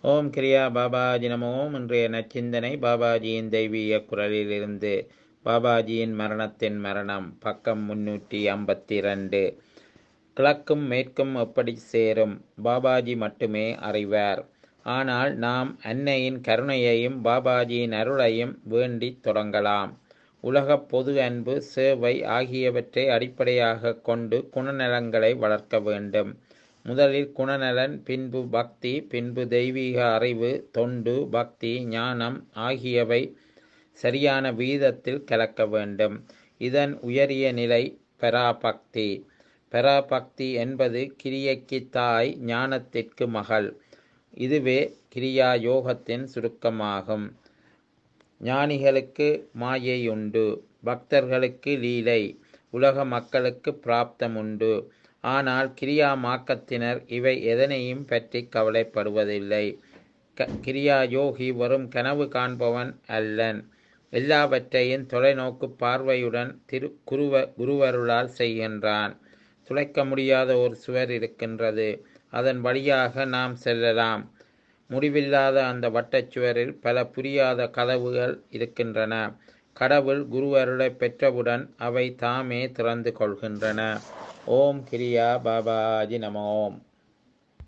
ஓம் கிரியா பாபாஜி நமோம் இன்றைய நச்சிந்தனை பாபாஜியின் தெய்வீக குரலிலிருந்து பாபாஜியின் மரணத்தின் மரணம் பக்கம் முன்னூற்றி ஐம்பத்தி ரெண்டு கிழக்கும் மேற்கும் எப்படி சேரும் பாபாஜி மட்டுமே அறிவார் ஆனால் நாம் அன்னையின் கருணையையும் பாபாஜியின் அருளையும் வேண்டி தொடங்கலாம் உலகப் பொது அன்பு சேவை ஆகியவற்றை அடிப்படையாக கொண்டு குணநலங்களை வளர்க்க வேண்டும் முதலில் குணநலன் பின்பு பக்தி பின்பு தெய்வீக அறிவு தொண்டு பக்தி ஞானம் ஆகியவை சரியான வீதத்தில் கலக்க வேண்டும் இதன் உயரிய நிலை பராபக்தி பராபக்தி என்பது கிரியைக்கு தாய் ஞானத்திற்கு மகள் இதுவே கிரியா யோகத்தின் சுருக்கமாகும் ஞானிகளுக்கு மாயை உண்டு பக்தர்களுக்கு லீலை உலக மக்களுக்கு பிராப்தம் உண்டு ஆனால் கிரியா மாக்கத்தினர் இவை எதனையும் பற்றி கவலைப்படுவதில்லை க கிரியா யோகி வரும் கனவு காண்பவன் அல்லன் எல்லாவற்றையும் தொலைநோக்கு பார்வையுடன் திரு குருவ குருவருளால் செய்கின்றான் துளைக்க முடியாத ஒரு சுவர் இருக்கின்றது அதன் வழியாக நாம் செல்லலாம் முடிவில்லாத அந்த வட்டச்சுவரில் பல புரியாத கதவுகள் இருக்கின்றன கடவுள் குருவருளை பெற்றவுடன் அவை தாமே திறந்து கொள்கின்றன ஓம் கிரியா பாபாஜி நம ஓம்